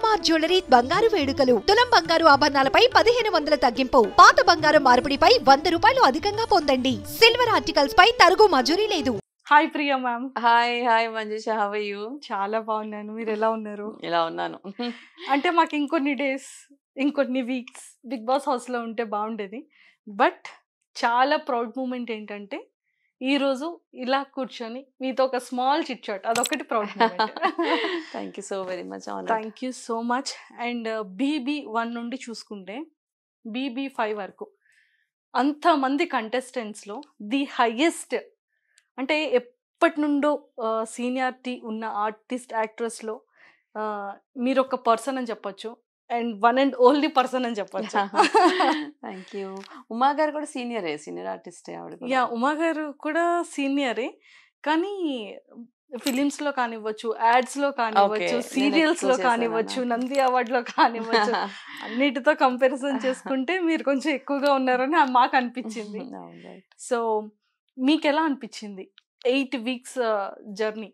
CMR jewellery బంగారు వేడుకలు తులం బంగారు ఆభరణాలపై పదిహేను వందల తగ్గింపు పాత బంగారం మార్పిడిపై వంద రూపాయలు అధికంగా పొందండి సిల్వర్ ఆర్టికల్స్ పై తరుగు మజూరీ లేదు hi Priya ma'am hi hi Manjusha how you చాలా బాగున్నాను మీరు ఎలా ఉన్నారు ఇలా ఉన్నాను అంటే మాకు ఇంకొన్ని డేస్ ఇంకొన్ని వీక్స్ బిగ్ బాస్ హౌస్లో ఉంటే బాగుండేది బట్ చాలా ప్రౌడ్ మూమెంట్ ఏంటంటే ఈ రోజు ఇలా కూర్చొని మీతో ఒక స్మాల్ చిట్ చాట్ అదొకటి proud moment thank you so very much thank you so much and BB one నుండి చూసుకుంటే బీబీ ఫైవ్ వరకు అంతమంది కంటెస్టెంట్స్లో ది హయ్యెస్ట్ అంటే ఎప్పటి నుండో సీనియారిటీ ఉన్న ఆర్టిస్ట్ యాక్ట్రెస్లో మీరు ఒక పర్సన్ అని చెప్పొచ్చు and one and only person అని చెప్పొచ్చు థ్యాంక్ యూ ఉమా గారు కూడా సీనియరే సీనియర్ ఆర్టిస్టే ఆవిడ కూడా. యా ఉమా గారు కూడా సీనియరే కానీ ఫిలిమ్స్ లో కానివ్వచ్చు యాడ్స్ లో కానివ్వచ్చు నేను సీరియల్స్ లో ఎక్కువ చేశాను కానివ్వచ్చు అన్నమాట. నంది అవార్డ్ లో కానివ్వచ్చు అన్నిటితో కంపారిజన్ చేసుకుంటే మీరు కొంచెం ఎక్కువగా ఉన్నారని మాకు అనిపించింది అవును, right. సో మీకు ఎలా అనిపించింది eight weeks journey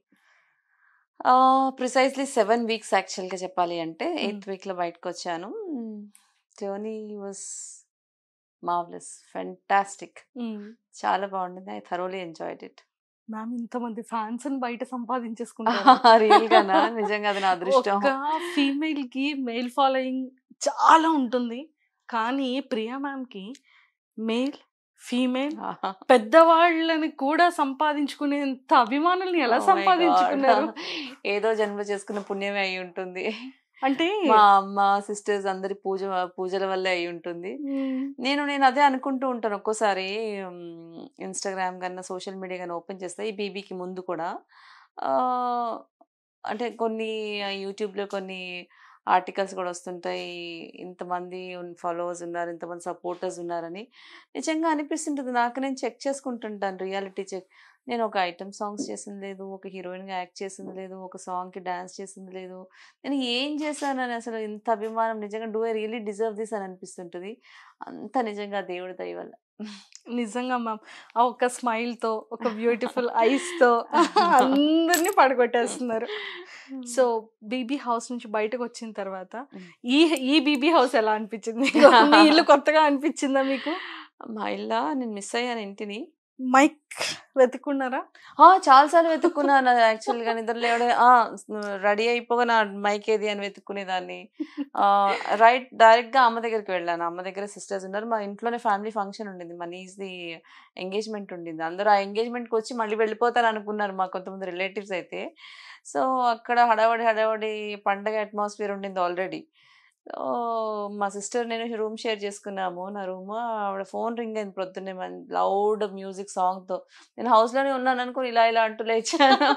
precisely seven weeks యాక్చువల్గా చెప్పాలి అంటే ఎయిత్ వీక్లో బయటకు వచ్చాను జర్నీ వాస్ మార్వలస్ ఫెంటాస్టిక్ చాలా బాగుండింది I thoroughly enjoyed it ma'am ఇంతమంది ఫ్యాన్స్ బయట సంపాదించేసుకుంటారు రియల్ గానా నిజంగా అది నా అదృష్టం ఒక ఫీమేల్ కి మేల్ ఫాలోయింగ్ చాలా ఉంటుంది కానీ ప్రియా మ్యామ్ కి మేల్ ఫీమేల్ పెద్దవాళ్ళని కూడా సంపాదించుకునేంత అభిమానుల్ని ఎలా Oh my సంపాదించుకున్నారు God. ఏదో జన్మ చేసుకున్న పుణ్యమే అయి ఉంటుంది అంటే మా అమ్మ సిస్టర్స్ అందరి పూజ పూజల వల్లే అయి ఉంటుంది మ్మ్, నేను నేను అదే అనుకుంటూ ఉంటాను ఒక్కోసారి ఇన్స్టాగ్రామ్ కన్నా సోషల్ మీడియా కన్నా ఓపెన్ చేస్తే ఈ బీబీకి ముందు కూడా ఆ, అంటే కొన్ని యూట్యూబ్లో కొన్ని ఆర్టికల్స్ కూడా వస్తుంటాయి ఇంతమంది ఫాలోవర్స్ ఉన్నారు ఇంతమంది సపోర్టర్స్ ఉన్నారని నిజంగా అనిపిస్తుంటుంది నాకు నేను చెక్ చేసుకుంటుంటాను రియాలిటీ చెక్ నేను ఒక ఐటమ్ సాంగ్స్ చేసింది లేదు ఒక హీరోయిన్గా యాక్ట్ చేసింది లేదు ఒక సాంగ్కి డాన్స్ చేసింది లేదు నేను ఏం చేశానని అసలు ఇంత అభిమానం నిజంగా do I really deserve this అని అనిపిస్తుంటుంది అంత నిజంగా దేవుడి దయ వల్ల నిజంగా మ్యామ్ ఆ ఒక్క స్మైల్ తో ఒక బ్యూటిఫుల్ ఐస్ తో అందరినీ పడగొట్టేస్తున్నారు సో బీబీ హౌస్ నుంచి బయటకు వచ్చిన తర్వాత Mm. ఈ ఈ బీబీ హౌస్ ఎలా అనిపించింది మీకు? మీ ఇల్లు కొత్తగా అనిపించిందా మీకు మా ఇల్లా నేను మిస్ అయ్యాను ఇంటిని మైక్ వెతుకున్నారా ఆ, చాలాసార్లు వెతుక్కున్నాను యాక్చువల్గా నిద్ర లేవడే రెడీ అయిపోగా నా మైక్ ఏది అని వెతుక్కునేదాన్ని రైట్ డైరెక్ట్గా అమ్మ దగ్గరికి వెళ్ళాను అమ్మ దగ్గర సిస్టర్స్ ఉన్నారు మా ఇంట్లోనే ఫ్యామిలీ ఫంక్షన్ ఉండింది మా నీస్ది ఎంగేజ్మెంట్ ఉండింది అందరూ ఆ ఎంగేజ్మెంట్కి వచ్చి మళ్ళీ వెళ్ళిపోతారు అనుకున్నారు మా కొంతమంది రిలేటివ్స్ అయితే సో అక్కడ హడావడి హడావడి పండగ అట్మాస్ఫియర్ ఉండింది ఆల్రెడీ సో మా సిస్టర్ నేను రూమ్ షేర్ చేసుకున్నాము నా రూమ్ ఆవిడ ఫోన్ రింగ్ అయింది ప్రొద్దున్నే లౌడ్ మ్యూజిక్ సాంగ్తో నేను హౌస్లోనే ఉన్నాను అనుకుని ఇలా ఇలా అంటూ లేచాను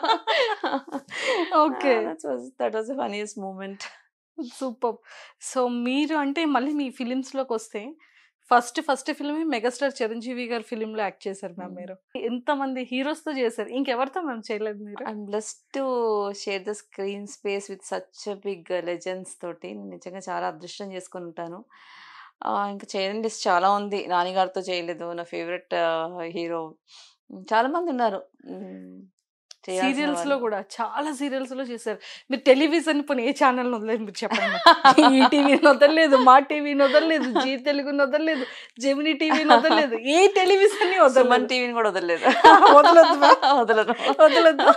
Okay. That was funniest moment super so మీరు అంటే మళ్ళీ మీ ఫిలిమ్స్ లోకి వస్తే first first film megastar Chiranjeevi గారి ఫిలిం లో యాక్ట్ చేశారు మ్యామ్ Mm. మీరు ఎంతమంది హీరోస్ తో చేశారు ఇంకెవరితో మ్యామ్ చేయలేదు మీరు I'm blessed to share the screen space with such big legends తోటి నేను నిజంగా చాలా అదృష్టం చేసుకుని ఉంటాను ఆ, ఇంకా చేయని లిస్ట్ చాలా ఉంది నాన్నగారితో చేయలేదు నా ఫేవరెట్ హీరో చాలా మంది ఉన్నారు మ్, చేయాల్సిన సీరియల్స్ లో వాళ్ళు. కూడా చాలా సీరియల్స్ లో చేశారు మీరు టెలివిజన్ పోనీ ఏ ఛానల్ వదలేదు మీరు చెప్పండి ఈ టీవీని వదలలేదు మా టీవీని వదలలేదు జీ తెలుగుని వదలలేదు జెమిని టీవీని వదలలేదు ఏ టెలివిజన్ ని సుమన్ వదలలేదు టీవీని కూడా వదలలేదు వదలొద్దు బా. వదలను వదలొద్దు.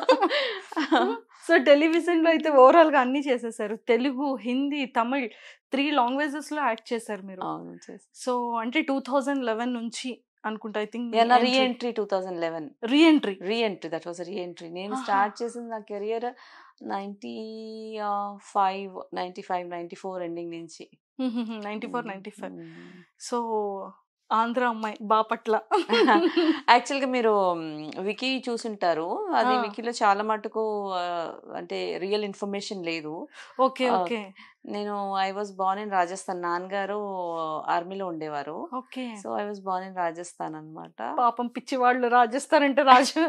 సో టెలివిజన్ లో అయితే ఓవరాల్ గా అన్ని చేసేసారు తెలుగు హిందీ తమిళ్ త్రీ లాంగ్వేజెస్ లో యాక్ట్ చేశారు మీరు అవును చేసి సో అంటే టూ థౌజండ్ లెవెన్ నుంచి అనుకుంటా ఐ థింక్ నా reentry two thousand eleven reentry reentry that was reentry నేను ఆహా. స్టార్ట్ చేసింది నా career ninety five ninety five ninety four ending నుంచి నైన్టీ ఫోర్ నైన్టీ ఫైవ్ మ్మ్. సో ఆంధ్ర అమ్మాయి బాపట్ల యాక్చువల్గా మీరు మ్, వికీ చూసుంటారు అది ఆ. వికీలో చాలా మటుకు ఆ, అంటే రియల్ ఇన్ఫర్మేషన్ లేదు ఓకే ఆ, ఓకే నేను I was born in Rajasthan నాన్నగారు ఆర్మీలో ఉండేవారు okay so I was born in Rajasthan అనమాట పాపం పిచ్చి వాళ్ళు రాజస్థాన్ అంటే రాజు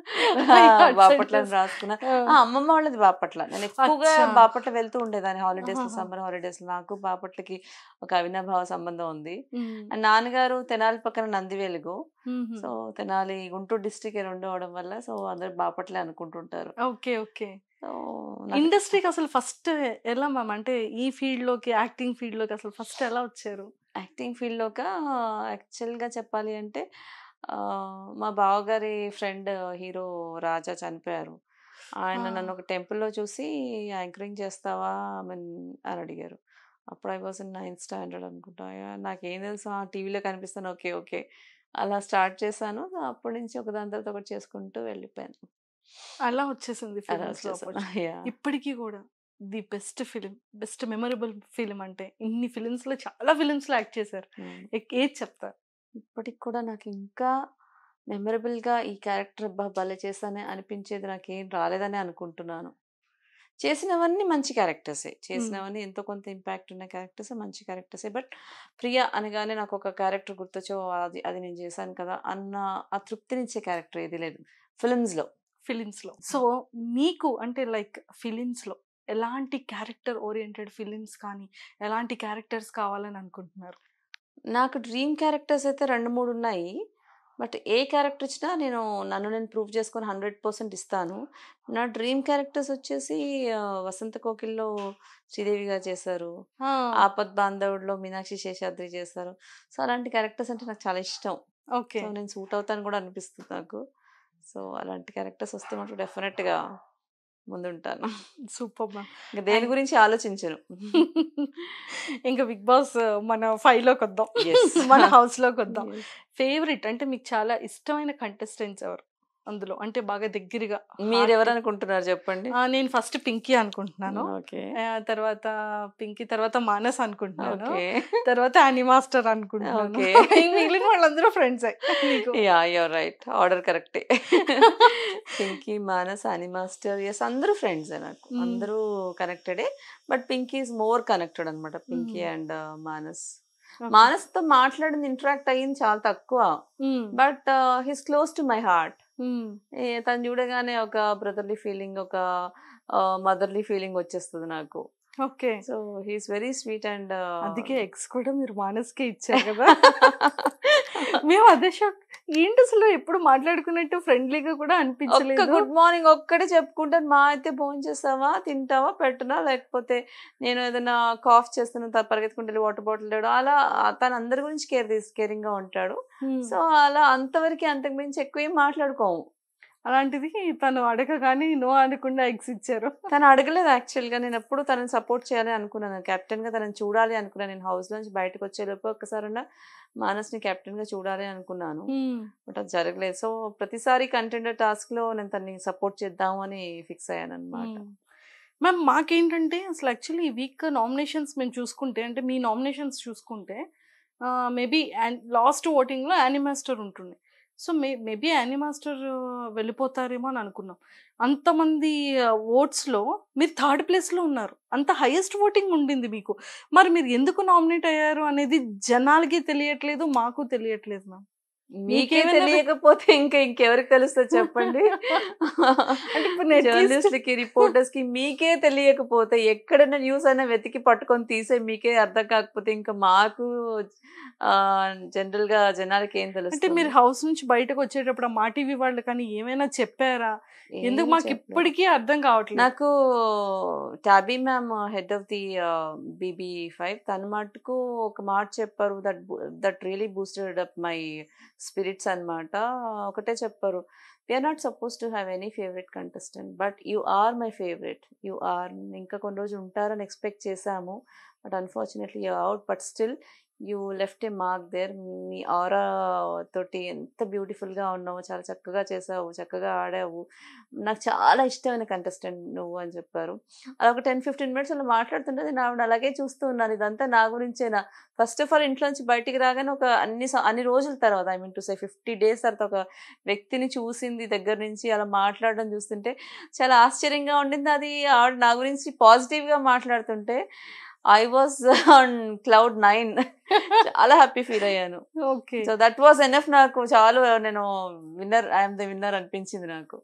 బాపట్ల అని రాసుకున్నా ఆ, అమ్మమ్మ వాళ్ళది బాపట్ల నేను ఎక్కువగా అచ్చా. బాపట్ల వెళ్తూ ఉండేదాన్ని హాలిడేస్ లో ఆహాహా. సమ్మర్ హాలిడేస్ లో నాకు బాపట్లకి ఒక అవినాభావ సంబంధం ఉంది మ్మ్. అండ్ నాన్నగారు తెనాలి పక్కన నందివెలుగు మ్మ్. సో తెనాలి గుంటూరు డిస్టిక్ రెండు అవడం వల్ల సో అందరు బాపట్లే అనుకుంటుంటారు ఓకే ఓకే సో నాకు ఇండస్ట్రీకి అసలు ఫస్ట్ ఎలా మ్యామ్ అంటే ఈ ఫీల్డ్ లోకి యాక్టింగ్ ఫీల్డ్ లోకి అసలు ఫస్ట్ ఎలా వచ్చారు యాక్టింగ్ ఫీల్డ్లోక యాక్చువల్గా చెప్పాలి అంటే ఆ, మా బావగారి ఫ్రెండ్ హీరో రాజా చనిపోయారు ఆయన ఆ. నన్ను ఒక టెంపుల్లో చూసి యాంకరింగ్ చేస్తావా మీన్ అని అడిగారు అప్పుడు I was in ninth standard అనుకుంటా "యా, నాకేం తెలుసు ఆ టీవీలో కనిపిస్తాను ఓకే ఓకే అలా స్టార్ట్ చేశాను అప్పటి నుంచి ఒక దాని తర్వాత ఒకటి చేసుకుంటూ వెళ్ళిపోయాను అలా వచ్చేసింది అలా films లో వచ్చేసాను opportunity. Yeah. ఇప్పటికీ కూడా the best film best memorable film అంటే ఇన్ని ఫిలిమ్స్ లో చాలా ఫిలిమ్స్ లో యాక్ట్ చేశారు Mm. ఏ- ఏది చెప్తారు ఇప్పటికి కూడా నాకు ఇంకా మెమరబుల్గా ఈ క్యారెక్టర్ బా భలే చేశానే అనిపించేది నాకేం రాలేదని అనుకుంటున్నాను చేసినవన్నీ మంచి క్యారెక్టర్సే చేసినవన్నీ ఎంతో కొంత ఇంపాక్ట్ ఉన్న క్యారెక్టర్స్ మంచి క్యారెక్టర్సే బట్ ప్రియ అనగానే నాకు ఒక క్యారెక్టర్ గుర్తొచ్చో అది అది నేను చేశాను కదా అన్న ఆ తృప్తినిచ్చే క్యారెక్టర్ ఏది లేదు ఫిలిమ్స్లో ఫిలిమ్స్ లో సో మీకు అంటే లైక్ ఫిలిమ్స్ లో ఎలాంటి క్యారెక్టర్ ఓరియంటెడ్ ఫిలిమ్స్ కానీ ఎలాంటి క్యారెక్టర్స్ కావాలని అనుకుంటున్నారు నాకు డ్రీమ్ క్యారెక్టర్స్ అయితే రెండు మూడు ఉన్నాయి బట్ ఏ క్యారెక్టర్ ఇచ్చినా నేను నన్ను నేను ప్రూవ్ చేసుకొని హండ్రెడ్ పర్సెంట్ ఇస్తాను నా డ్రీమ్ క్యారెక్టర్స్ వచ్చేసి ఆ, వసంత కోకిల్లో శ్రీదేవి గారు చేశారు ఆపద్ బాంధవుడిలో మీనాక్షి శేషాద్రి చేశారు సో అలాంటి క్యారెక్టర్స్ అంటే నాకు చాలా ఇష్టం ఓకే సో నేను సూట్ అవుతాను కూడా అనిపిస్తుంది నాకు సో అలాంటి క్యారెక్టర్స్ వస్తే మటుకు డెఫినెట్గా ముందుంటాను సూపర్ మ్యామ్ ఇంకా దేని గురించి ఆలోచించను ఇంకా బిగ్ బాస్ మన ఫైవ్ లోకి వద్దాం Yes. మన హౌస్ లోకి వద్దాం ఫేవరెట్ అంటే మీకు చాలా ఇష్టమైన కంటెస్టెంట్స్ ఎవరు అందులో అంటే బాగా దగ్గరగా మీరు heart- ఎవరు అనుకుంటున్నారు చెప్పండి ఆ, నేను ఫస్ట్ పింకీ అనుకుంటున్నాను ఓకే ఆ, తర్వాత పింకీ తర్వాత మానస్ అనుకుంటున్నాను ఓకే తర్వాత యానీ మాస్టర్ అనుకుంటున్నాను Okay. ఇంక మిగిలిన వాళ్ళందరూ friends yeah you're right order కరెక్టే పింకీ మానస్ అని మాస్టర్ ఎస్ అందరూ ఫ్రెండ్స్ నాకు Mm. అందరూ కనెక్టెడే but Pinky is more connected అనమాట పింకీ Mm. అండ్ మానస్ మానస్ తో మాట్లాడింది ఇంటరాక్ట్ అయ్యింది చాలా తక్కువ but his close to my heart తను చూడగానే ఒక బ్రదర్లీ ఫీలింగ్ ఒక మదర్లీ ఫీలింగ్ వచ్చేస్తుంది నాకు okay so he's very sweet and అందుకే ఎక్స్ కూడా మీరు మానస్కే ఇచ్చారు కదా మేము అదే షాక్ ఏంటి అసలు ఎప్పుడు మాట్లాడుకున్నట్టు ఫ్రెండ్లీగా కూడా ఒక్క అనిపించలేదు గుడ్ మార్నింగ్ ఒక్కటే చెప్పుకుంటాను మా అయితే భోజనం చేస్తావా తింటావా పెట్టనా లేకపోతే నేను ఏదైనా కాఫ్ చేస్తున్నా తను పరిగెత్తుకుంటే వెళ్ళి వాటర్ బాటిల్ తేడు అలా ఆ తను అందరి గురించి కేర్ తీసు కేరింగ్ గా ఉంటాడు Hmm. సో అలా అంతవరకు అంతకు మించి ఎక్కువ ఏం మాట్లాడుకోము అలాంటిది తను అడగగానే నో అనకుండా ఎగ్స్ ఇచ్చారు తను అడగలేదు యాక్చువల్ గా నేను ఎప్పుడు తనని సపోర్ట్ చేయాలి అనుకున్నాను కెప్టెన్ గా తనని చూడాలి అనుకున్నాను నేను హౌస్ నుంచి బయటకు వచ్చేలోపు ఒక్కసారి మానస్ని కెప్టెన్ గా చూడాలి అనుకున్నాను బట్ అది జరగలేదు సో ప్రతిసారి కంటెండర్ టాస్క్ లో నేను తనని సపోర్ట్ చేద్దాము అని ఫిక్స్ అయ్యాను అనమాట మ్యామ్ మాకేంటంటే అసలు యాక్చువల్లీ ఈ వీక్ నామినేషన్స్ మేము చూసుకుంటే అంటే మీ నామినేషన్స్ చూసుకుంటే మేబీ లాస్ట్ ఓటింగ్లో యానిమాస్టర్ ఉంటుంది సో మే మేబీ యానిమాస్టర్ వెళ్ళిపోతారేమో అని అనుకున్నాం అంతమంది ఓట్స్లో మీరు థర్డ్ ప్లేస్లో ఉన్నారు అంత హైయెస్ట్ ఓటింగ్ ఉండింది మీకు మరి మీరు ఎందుకు నామినేట్ అయ్యారు అనేది జనాలకి తెలియట్లేదు మాకు తెలియట్లేదు మ్యామ్ మీకే మీకేమైనా- తెలియకపోతే ఇంకా ఇంకెవరికి తెలుస్తుంది చెప్పండి అంటే ఇప్పుడు net list- జర్నలిస్ట్లకి రిపోర్టర్స్ కి మీకే తెలియకపోతే ఎక్కడైనా న్యూస్ అయినా వెతికి పట్టుకొని తీసే మీకే అర్థం కాకపోతే ఇంకా మాకు జనరల్ గా జనాలకి ఏం అంటే తెలుస్తుంది మీరు హౌస్ నుంచి బయటకు వచ్చేటప్పుడు ఆ మా టీవీ వాళ్ళు కానీ ఏమైనా చెప్పారా ఎందుకు ఏం మాకు చెప్పలేదు. ఇప్పటికీ అర్థం కావట్లేదు నాకు టాబీ ma'am head of the BB five తన మటుకు ఒక మాట చెప్పారు that that really boosted up my spirits అన్నమాట ఒకటే చెప్పారు we're not suppose to have any favourite contestant but you are my favourite you are ఇంకా కొన్ని రోజులు ఉంటారని ఎక్స్పెక్ట్ చేశాము but unfortunately you out but still you left a mark there మీ aura తోటి ఎంత బ్యూటిఫుల్గా ఉన్నావు చాలా చక్కగా చేసావు చక్కగా ఆడావు నాకు చాలా ఇష్టమైన కంటెస్టెంట్ నువ్వు అని చెప్పారు అలా ఒక టెన్ ఫిఫ్టీన్ మినిట్స్ అలా మాట్లాడుతుంటే నేను ఆవిడ అలాగే చూస్తూ ఉన్నాను ఇదంతా నా గురించేనా ఫస్ట్ ఆఫ్ ఆల్ ఇంట్లో నుంచి బయటికి రాగానే ఒక అన్ని స- అన్ని రోజుల తర్వాత I mean to say fifty days తర్వాత ఒక వ్యక్తిని చూసింది దగ్గర నుంచి అలా మాట్లాడడం చూస్తుంటే చాలా ఆశ్చర్యంగా ఉండింది అది ఆవిడ నా గురించి పాజిటివ్గా మాట్లాడుతుంటే I was on cloud nine చాలా హ్యాపీ ఫీల్ అయ్యాను okay so that was enough నాకు చాలు నేను విన్నర్ ఐఎమ్ ద విన్నర్ అనిపించింది నాకు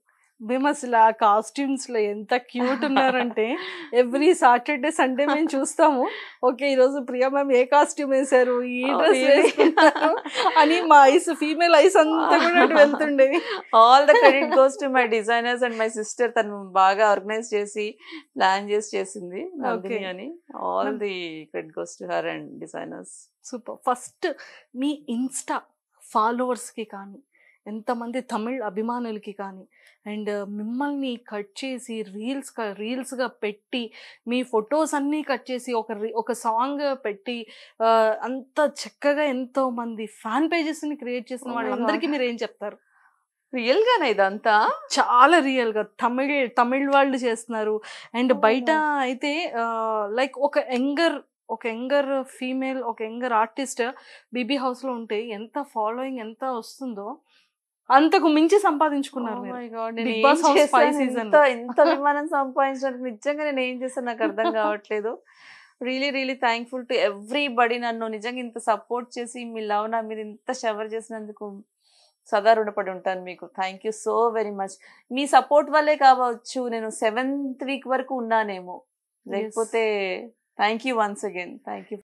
మేము అసలు ఆ కాస్ట్యూమ్స్ లో ఎంత క్యూట్ ఉన్నారంటే ఎవ్రీ సాటర్డే సండే మేము చూస్తాము ఓకే ఈ రోజు ప్రియా మ్యామ్ ఏ కాస్ట్యూమ్ వేశారు ఈ Oh, డ్రెస్ really? వేసుకున్నారు అని మా ఐస్ ఫీమేల్ ఐస్ అంతా కూడా అటు వెళ్తుండేవి all the credit goes to my designers and my sister తను బాగా ఆర్గనైజ్ చేసి ప్లాన్ చేసి చేసింది నందిని Okay. అని all Ma'am. The credit goes to her and designers super first మీ ఇన్స్టా ఫాలోవర్స్కి కానీ ఎంతమంది తమిళ్ అభిమానులకి కానీ అండ్ మిమ్మల్ని కట్ చేసి రీల్స్ రీల్స్గా పెట్టి మీ ఫొటోస్ అన్నీ కట్ చేసి ఒక re- ఒక సాంగ్ పెట్టి ఆ, అంత చక్కగా ఎంతో మంది ఫ్యాన్ పేజెస్ని క్రియేట్ చేసిన Oh my వాళ్ళందరికీ God. మీరు ఏం చెప్తారు రియల్ గానే ఇదంతా చాలా రియల్గా తమిళ్ తమిళ్ వాళ్ళు చేస్తున్నారు అండ్ Oh. బయట అయితే లైక్ ఒక యంగర్ ఒక యంగర్ ఫీమేల్ ఒక యంగర్ ఆర్టిస్ట్ బీబీ హౌస్ లో ఉంటే ఎంత ఫాలోయింగ్ ఎంత వస్తుందో అంతకు మించి సంపాదించుకున్నారు Oh మీరు my God, నేను Big ఏం Boss House five చేశాను? season ఇంత లో. ఇంత విమానం సంపాదించడానికి నిజంగా నేను ఏం చేస్తాను నాకు అర్థం కావట్లేదు really really thankful to everybody నన్ను నిజంగా ఇంత సపోర్ట్ చేసి మీ లవ్ నా మీరు ఇంత షవర్ చేసినందుకు సదా రుణపడి ఉంటాను మీకు thank you so very much మీ సపోర్ట్ వల్లే కావచ్చు నేను సెవెంత్ వీక్ వరకు ఉన్నానేమో లేకపోతే thank you once again thank you